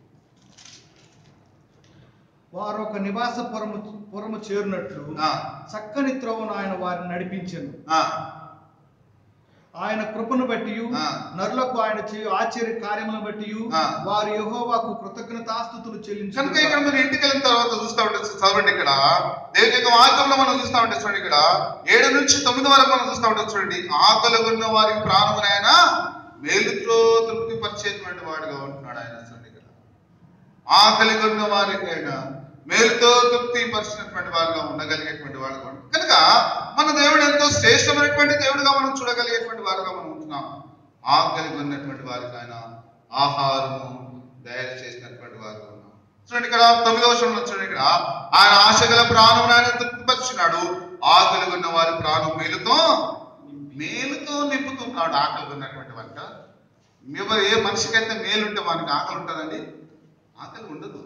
వారు ఒక నివాస పురము పురము చేరినట్లు ఆ, చక్కని త్రోవను ఆయన వారిని నడిపించను ఆ, ఆయన కృపను బట్టి ఆ. నరులకు ఆయన చేయు ఆశ్చర్య కార్యములను బట్టి ఆ. వారు యెహోవాకు కృతజ్ఞతాస్తుతులు కనుక చెల్లించు ఇక్కడ మీరు ఇంటికి వెళ్ళిన తర్వాత చూస్తా ఉంటే చదవండి ఇక్కడ దేవుని యొక్క వాక్యంలో మనం చూస్తా ఉంటే చూడండి ఇక్కడ ఏడు నుంచి తొమ్మిది వరకు మనం చూస్తా ఉంటే చూడండి ఆకలి ఉన్న వారికి ప్రాణమును ఆయన మేలుతో తృప్తి పరిచేటువంటి వాడుగా ఉంటున్నాడు ఆయన చూడండి ఇక్కడ ఆకలి కొన్న వారికి ఆయన మేలుతో తృప్తి పరిచినటువంటి వారుగా ఉండగలిగేటువంటి వాడుగా ఉంటున్నాడు కనుక మన దేవుడు ఎంతో శ్రేష్టమైనటువంటి దేవుడుగా మనం చూడగలిగేటువంటి వారుగా మనం ఉంటున్నాం ఆకలి కొన్నటువంటి వారికి ఆయన ఆహారము తయారు చేసినటువంటి వారుగా ఉన్నాం చూడండి ఇక్కడ తొమ్మిదవ వచనంలో చూడండి ఇక్కడ ఆయన ఆశగల ప్రాణం ఆయన తృప్తిపరిచినాడు ఆకలి కొన్న వారి ప్రాణం మేలుతో మేలుతో నింపుతున్నాడు ఆకలి కొన్నటువంటి వారిక ఎవరు ఏ మనిషికైతే మేలుంటే వానికి ఆకలి ఉంటుందండి ఆకలి ఉండదు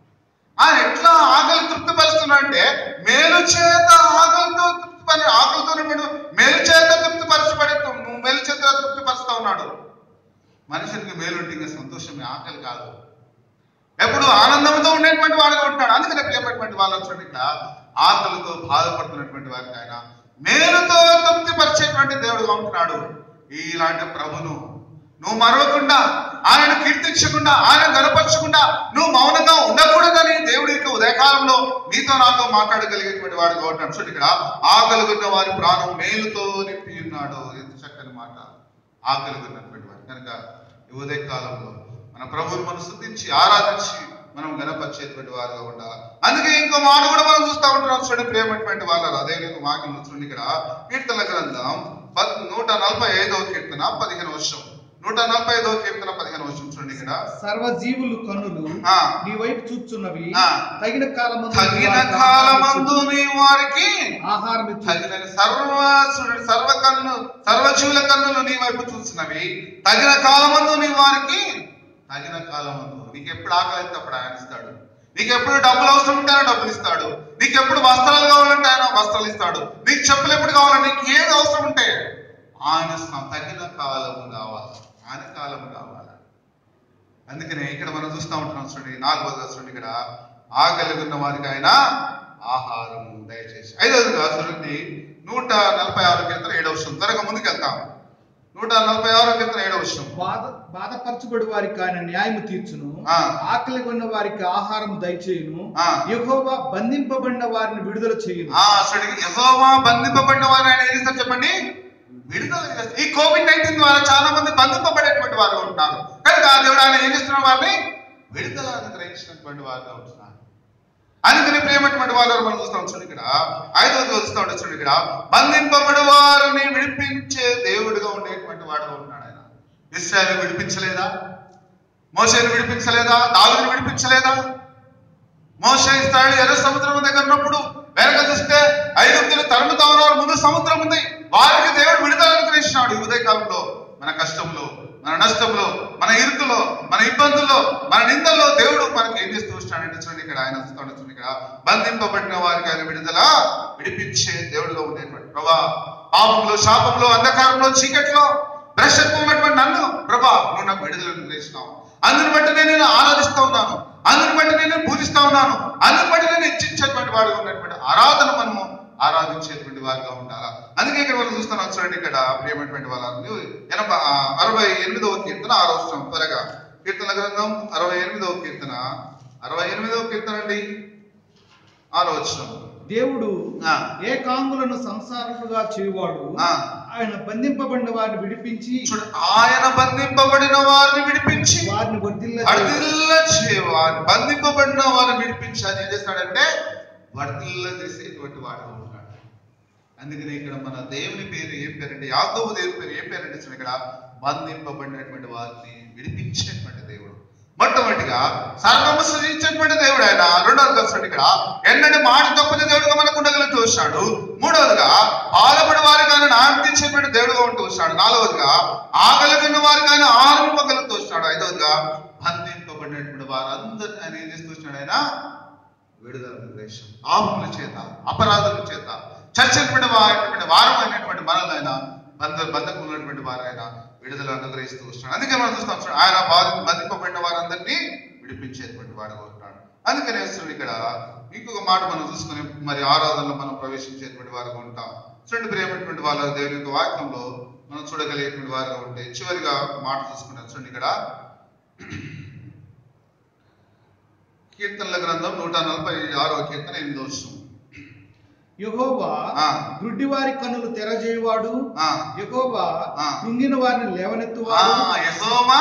ఆయన ఎట్లా ఆకలి తృప్తిపరుస్తున్నాడు అంటే మేలు చేత ఆకలితో తృప్తిపరి ఆకలితో మేలు చేత తృప్తిపరచబడి మేలు చేత తృప్తిపరుస్తా ఉన్నాడు మనుషునికి మేలుంటే ఇంకా సంతోషమే ఆకలి కాదు ఎప్పుడు ఆనందంతో ఉండేటువంటి వాడుగా ఉంటాడు అందుకనే ప్రియమైనటువంటి వాళ్ళు చూడండి ఇక్కడ ఆకలితో బాధపడుతున్నటువంటి వారికి ఆయన మేలుతో తృప్తిపరిచేటువంటి దేవుడుగా ఉంటున్నాడు ఇలాంటి ప్రభును నువ్వు మరవకుండా ఆయన కీర్తించకుండా ఆయన గనపరచకుండా నువ్వు మౌనంగా ఉండకూడదని దేవుడి యొక్క ఉదయకాలంలో నీతో నాతో మాట్లాడగలిగేటువంటి వాడుగా ఉంటున్నాడు చూడండి ఇక్కడ ఆకలిగున్న వారి ప్రాణం మేలుతో నింపి ఉన్నాడు ఎంత చక్కని మాట ఆకలిగున్నటువంటి వారు కనుక ఈ ఉదయకాలంలో మన ప్రభువుని మనం శుద్ధించి ఆరాధించి మనం గణపరిచేటువంటి వారుగా ఉండాలి అందుకే ఇంకో మాట కూడా మనం చూస్తా ఉంటున్నాం చూడండి ప్రేమటువంటి వాళ్ళు అదే నీకు వాక్యం చూడండి ఇక్కడ కీర్తన గ్రంథం పద్ నూట నలభై ఐదవ కీర్తన పదిహేను వర్షం నూట నలభై ఐదవ కీర్తన పదిహేను వర్షం చూడండి ఇక్కడ సర్వజీవులు కనులు ఆ. నీ వైపు చూచున్నవి ఆ. తగిన కాలమందు తగిన వారికి కాలమందు నీ వారికి ఆహారం ఇచ్చు. తగిన సర్వ చూడండి సర్వ కన్ను సర్వజీవుల కన్నులు నీ వైపు చూస్తున్నవి తగిన కాలమందు నీ వారికి తగిన కాలమందు నీకు ఎప్పుడు ఆకలి అయితే అప్పుడు ఆయన ఇస్తాడు నీకు ఎప్పుడు డబ్బులు అవసరం ఉంటే ఆయన డబ్బులు ఇస్తాడు నీకు ఎప్పుడు వస్త్రాలు కావాలంటే ఆయన వస్త్రాలు ఇస్తాడు నీకు చెప్పులు ఎప్పుడు కావాలంటే నీకు ఏది అవసరం ఉంటే ఆయన స- తగిన కాలము కావాలి ఆయన కాలము కావాలి అందుకనే ఇక్కడ మనం చూస్తూ ఉంటున్నాం చూడండి నాలుగోది చూడండి ఇక్కడ ఆకలి ఉన్న వారికి ఆయన ఆహారము దయచేసి ఐదవదిగా చూడండి నూట నలభై ఆరు కీర్తన ఏడవ విషయం త్వరగా ముందుకు వెళ్తాం నూట నలభై ఆరు కీర్తన ఏడవ విషయం బాధ బాధపరచబడి వారికి ఆయన న్యాయము తీర్చును ఆ. ఆకలి ఉన్న వారికి ఆహారం దయచేయును ఆ. యెహోవా బంధింపబడిన వారిని విడుదల చేయును ఆ చూడండి యెహోవా బంధింపబడిన వారిని ఆయన ఏం చేస్తారు చెప్పండి విడుదల చేస్తారు ఈ కోవిడ్ నైన్టీన్ ద్వారా చాలా మంది బంధింపబడేటువంటి వారు ఉంటున్నారు కనుక ఆ దేవుడు ఆయన ఏం చేస్తున్న వారిని విడుదల అనుగ్రహించినటువంటి వారుగా ఉంటున్నారు అందుకని ప్రేమటువంటి వాళ్ళు మనం చూస్తాం చూడండి ఇక్కడ ఐదవది చూస్తా ఉంటాం చూడండి ఇక్కడ బంధింపబడి వారిని విడిపించే దేవుడిగా ఉండేటువంటి వాడుగా ఉంటున్నాడు ఆయన ఇస్రాయల్ విడిపించలేదా మోసేని విడిపించలేదా దావుని విడిపించలేదా మోసే ఇస్తాడు ఎర్ర సముద్రం దగ్గర ఉన్నప్పుడు వెనక చూస్తే ఐగుప్తులు తరుముతా ఉన్నారు ముందు సముద్రం ఉంది వారికి దేవుడు విడుదల అనుగ్రహించినాడు ఈ ఉదయకాలంలో మన కష్టంలో మన నష్టంలో మన ఇరుకులో మన ఇబ్బందుల్లో మన నిందల్లో దేవుడు మనకి ఏం చేస్తూ వస్తున్నాడంటే చూడండి ఇక్కడ ఆయన వస్తాడు చూడండి ఇక్కడ బంధింపబడిన వారికి ఆయన విడుదల విడిపించే దేవుడుగా ఉండేటువంటి ప్రభా పాపంలో శాపంలో అంధకారంలో చీకట్లో భ్రష్టత్వం ఉన్నటువంటి నన్ను ప్రభా నువ్వు నాకు విడుదల అనుగ్రహించినావు అందుని బట్టి నేను నిన్ను ఆరాధిస్తా ఉన్నాను అందుని బట్టి నేను పూజిస్తా ఉన్నాను అందుని బట్టి నేను ఇచ్చించేటువంటి వాడుగా ఉన్నటువంటి ఆరాధన మనము ఆరాధించేటువంటి వారుగా ఉండాలా అందుకే ఇక్కడ మనం చూస్తున్నాం చూడండి ఇక్కడ ప్రియమైనటువంటి వాళ్ళని ఎనభై ఆ, అరవై ఎనిమిదవ కీర్తన ఆరో వచనం త్వరగా కీర్తన గ్రంథం అరవై ఎనిమిదవ కీర్తన అరవై ఎనిమిదవ కీర్తన అండి ఆరో వచ్చిన దేవుడు ఆ. ఏకాంగులను సంసారములుగా చేయువాడు ఆ. ఆయన బంధింపబడిన వారిని విడిపించి చూడు ఆయన బంధింపబడిన వారిని విడిపించి వారిని వర్ధిల్ల వర్ధిల్ల చేయవారు బంధింపబడిన వారిని విడిపించి ఆయన ఏం చేస్తాడంటే వర్ధిల్ల చేసేటువంటి వాడు ఉంటాడు అందుకని ఇక్కడ మన దేవుని పేరు ఏం పేరంటే యాకోబు దేవుని పేరు ఏం పేరంటే చూడండి ఇక్కడ బంధింపబడినటువంటి వారిని విడిపించేటువంటి దేవుడు మొట్టమొదటిగా సర్వము సృజించేటువంటి దేవుడు ఆయన రెండవదిగా చూడండి ఇక్కడ ఎన్నటి మాట తప్పని దేవుడుగా మనకు ఉండగలుగుతూ వచ్చాడు మూడవదిగా ఆలపడి వారికి ఆయన నాటించేటువంటి దేవుడుగా ఉంటూ వచ్చాడు నాలుగవదిగా ఆకలిగిన వారికి ఆయన ఆరంభగలుగుతూ వచ్చాడు ఐదవదిగా బంధింపబడినటువంటి వారందరినీ ఆయన ఏం చేస్తూ వచ్చాడు ఆయన విడుదల ప్రదేశం పాపముల చేత అపరాధుల చేత చచ్చినటువంటి వారైనటువంటి వారమైనటువంటి మనల్ని బంధ బంధకం ఉన్నటువంటి వారైన విడుదల అనుగ్రహిస్తూ వస్తున్నాడు అందుకే మనం చూస్తాం చూడండి, ఆయన బాధ బంధింపబడిన వారందరినీ విడిపించేటువంటి వాడుగా ఉంటాడు అందుకనే అసలు ఇక్కడ ఇంకొక మాట మనం చూసుకుని మరి ఆరాధనలో మనం ప్రవేశించేటువంటి వారుగా ఉంటాం చూడండి ప్రియమైనటువంటి వాళ్ళ దేవుని యొక్క వాక్యంలో మనం చూడగలిగేటువంటి వారుగా ఉంటే చివరిగా మాట చూసుకుంటాం చూడండి ఇక్కడ కీర్తనల గ్రంథం నూట నలభై ఆరో కీర్తన ఎనిమిదో వస్తుంది యెహోవా ఆ. గుడ్డివారి కన్నులు తెరజేయువాడు ఆ. యెహోవా ఆ. కృంగిన వారిని ఆ, లేవనెత్తువాడు యెహోవా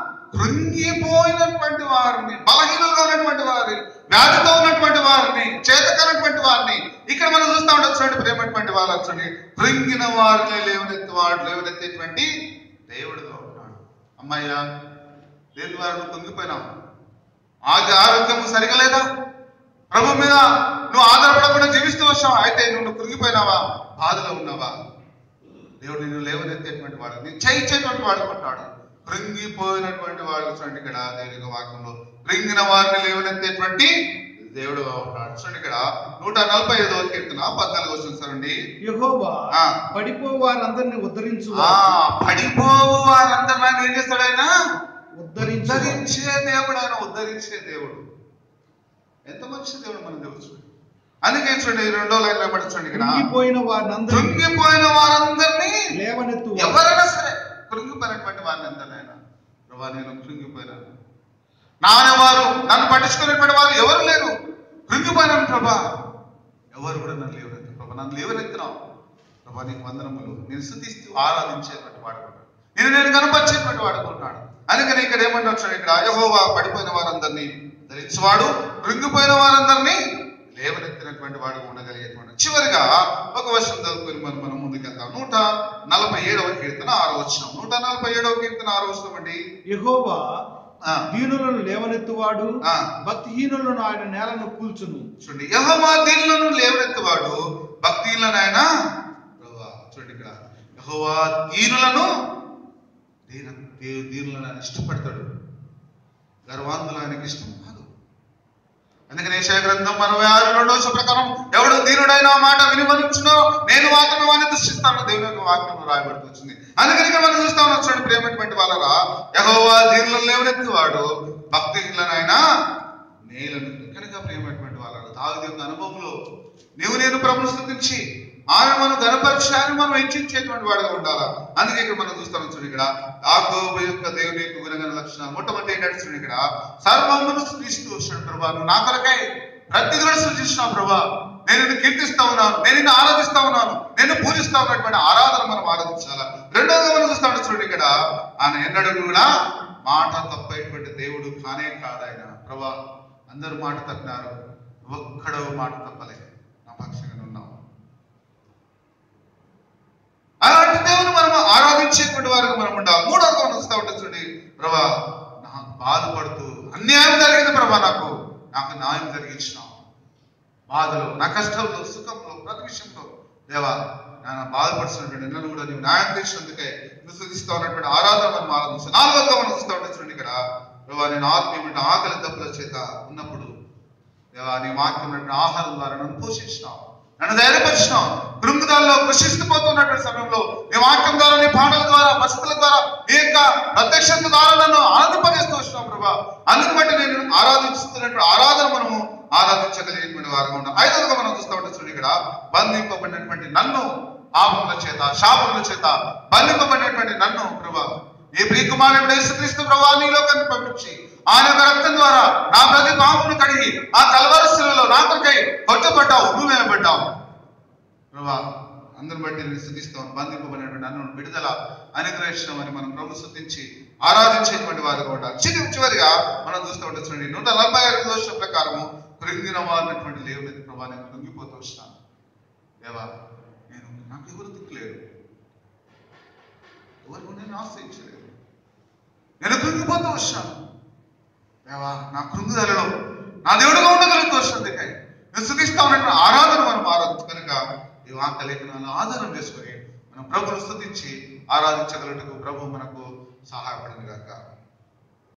కృంగిపోయినటువంటి వారిని బలహీనులుగా ఉన్నటువంటి వారిని వ్యాధితో ఉన్నటువంటి వారిని చేతకనటువంటి వారిని ఇక్కడ మనం చూస్తా ఉండొచ్చు చూడండి ప్రేమటువంటి వాళ్ళు వచ్చండి కృంగిన వారిని లేవనెత్తువాడు లేవనెత్తేటువంటి దేవుడుగా ఉన్నాడు అమ్మయ్యా దేని ద్వారా నువ్వు కృంగిపోయినావు ఆగి ఆరోగ్యం సరిగా లేదా ప్రభు మీద నువ్వు ఆధారపడకుండా జీవిస్తూ వచ్చావు అయితే నువ్వు కృంగిపోయినావా బాధలో ఉన్నావా దేవుడు నిన్ను లేవనెత్తేటువంటి వాడు నీ చేయించేటువంటి వాడు ఉంటాడు కృంగిపోయినటువంటి వాడు చూడండి ఇక్కడ దేవుని యొక్క వాక్యంలో కృంగిన వారిని లేవనెత్తేటువంటి దేవుడుగా ఉంటాడు చూడండి ఇక్కడ నూట నలభై ఐదవ కీర్తన పద్నాలుగు వచ్చిన సరండి యెహోవా ఆ. పడిపో వారందరిని ఉద్ధరించు ఆ పడిపోవు వారందరూ ఆయన ఏం చేస్తాడు ఆయన ఉద్ధరించు ఉద్ధరించే దేవుడు ఆయన ఉద్ధరించే దేవుడు ఎంత మంచి దేవుడు మన దేవుడు చూడండి అందుకే చూడండి ఈ రెండో లైన్ లో చూడండి ఇక్కడ కృంగిపోయిన వారినందరిని కృంగిపోయిన వారందరినీ లేవనెత్తు ఎవరైనా సరే కృంగిపోయినటువంటి వారిని ఎంత నాయన ప్రభా నేను కృంగిపోయినాను నానేవారు నన్ను పట్టించుకునేటువంటి వారు ఎవరు లేరు కృంగిపోయినాను ప్రభా ఎవరు కూడా నన్ను లేవనెత్తు ప్రభా నన్ను లేవనెత్తినావు ప్రభా నీకు వందనములు నేను శుద్ధిస్తూ ఆరాధించేటువంటి వాడుకుంటాడు నేను నేను కనపరిచేటువంటి వాడుకుంటాడు అందుకని ఇక్కడ ఏమంటారు ఇక్కడ యహోవా పడిపోయిన వారందరినీ ధరించేవాడు కృంగిపోయిన వారందరినీ లేవనెత్తినటువంటి వాడు ఉండగలిగేటువంటి చివరిగా ఒక వర్షం చదువుకొని మనం మనం ముందుకెళ్తాం నూట నలభై ఏడవ కీర్తన ఆరో వచ్చినాం నూట నలభై ఏడవ కీర్తన ఆరో వచ్చినాం అండి యెహోవా ఆ, దీనులను లేవనెత్తువాడు ఆ. భక్తిహీనులను ఆయన నేలను కూల్చును చూడండి యహోవా దీనులను లేవనెత్తువాడు భక్తిలను ఆయన ప్రభువా, చూడండి ఇక్కడ యహోవా దీనులను దీన దేవు- దీనులను ఆయన ఇష్టపడతాడు గర్వాంతులు ఆయనకి ఇష్టం కాదు అందుకని ఏషయ గ్రంథం అరవై ఆరు రెండో వచనం ప్రకారం ఎవడు దీనుడైన ఆ మాట వినిమనించునో నేను మాత్రమే వాడిని దృష్టిస్తాను దేవుని యొక్క వాక్యం రాయబడుతూ వచ్చింది అందుకని ఇక్కడ మనం చూస్తా ఉన్నాం చూడండి ప్రేమటువంటి వాళ్ళరా యహోవా దీనులను లేవనెత్తువాడు భక్తిహీనులనైనా నేలను కనుక ప్రేమటువంటి వాళ్ళ దావిది యొక్క అనుభవంలో నీవు నేను ప్రభుని స్థుతించి ఆయన మనం గణపరిచి ఆయన మనం హెచ్చించేటువంటి వాడుగా ఉండాలా అందుకే ఇక్కడ మనం చూస్తాం చూడండి ఇక్కడ యాకోబు యొక్క దేవుని యొక్క గుణగణ లక్షణాలు మొట్టమొదటి ఏంటంటే చూడండి ఇక్కడ సర్వమును సృష్టిస్తూ వచ్చాడు ప్రభా నువ్వు నా కొరకై ప్రతి కూడా సృష్టిస్తున్నావు ప్రభా నేను నిన్ను కీర్తిస్తా ఉన్నాను నేను నిన్ను ఆరాధిస్తా ఉన్నాను నేను పూజిస్తా ఉన్నటువంటి ఆరాధన మనం ఆరాధించాలా రెండోగా మనం చూస్తా ఉంటాం చూడండి ఇక్కడ ఆయన ఎన్నడూ కూడా మాట తప్పైనటువంటి దేవుడు కానే కాదు ఆయన ప్రభా అందరూ మాట తప్పినారు ఒక్కడో మాట తప్పలే నా పక్షంగా ఉన్నావు అలాంటి దేవుని మనం ఆరాధించేటువంటి వారికి మనం ఉండాలి మూడవగా మనం చూస్తా ఉంటాం చూడండి ప్రభా నాకు బాధపడుతూ అన్యాయం జరిగింది ప్రభా నాకు నాకు న్యాయం జరిగించినావు బాధలో నా కష్టంలో సుఖంలో ప్రతి విషయంలో దేవా నేను బాధపడుతున్నటువంటి నన్ను కూడా నీవు న్యాయం చేసినందుకే నువ్వు శుద్ధిస్తా ఉన్నటువంటి ఆరాధన మనం ఆరాధిస్తాం నాలుగోగా మనం చూస్తా ఉంటాం చూడండి ఇక్కడ ప్రభా నేను ఆత్మీయమైన ఆకలి దప్పుల చేత ఉన్నప్పుడు దేవా నీ వాక్యం ఉన్నటువంటి ఆహారం ద్వారా నన్ను పోషించినావు నన్ను ధైర్యపరిచినావు కృంగుదాల్లో కృషిస్తుపోతున్నటువంటి సమయంలో నీ వాక్యం ద్వారా నీ పాటల ద్వారా వసతుల ద్వారా నీ యొక్క ప్రత్యక్షత ద్వారా నన్ను ఆనందింపజేస్తూ వచ్చినావు ప్రభా అందుకు బట్టి నేను ఆరాధిస్తున్నటువంటి ఆరాధన మనము ఆరాధించగలిగేటువంటి వారుగా ఉన్నాం ఐదవగా మనం చూస్తా ఉంటాం చూడండి ఇక్కడ బంధింపబడినటువంటి నన్ను పాపముల చేత శాపముల చేత బంధింపబడినటువంటి నన్ను ప్రభా ఈ ప్రియకుమారుడు యేసుక్రీస్తు ప్రభా నీలో పంపించి ఆయన యొక్క రక్తం ద్వారా నా ప్రతి పాపమును కడిగి ఆ కలవరస్తులలో రాత్రికై కొట్టబడ్డావు నువ్వు నిలబడ్డావు ప్రభా అందరిని బట్టి నేను స్థుతిస్తాం బంధింపబడినటువంటి అన్ను విడుదల అనుగ్రహించమని మనం ప్రభు స్థుతించి ఆరాధించేటువంటి వారు కూడా చివరి చివరిగా మనం చూస్తూ ఉండొచ్చు నూట నలభై ఐదు దోషుల ప్రకారము కృంగిన వారినటువంటి లేవులేదు ప్రభా నేను కృంగిపోతూ వచ్చినాను దేవా నేను నాకు ఎవరు దిక్కులేరు ఎవరు నేను ఆశ్రయించలేదు నేను కృంగిపోతూ వచ్చాను దేవా నా కృంగుదలలో నా దేవుడుగా ఉండగలుగుతూ వస్తుంది కై నేను స్థుతిస్తా ఉన్నటువంటి ఆరాధన మనం ఆరాధించు కనుక ఈ వాక్య లేఖనాలను ఆధారం చేసుకొని మనం ప్రభును స్థుతించి ఆరాధించగలటకు ప్రభు మనకు సహాయపడింది కాక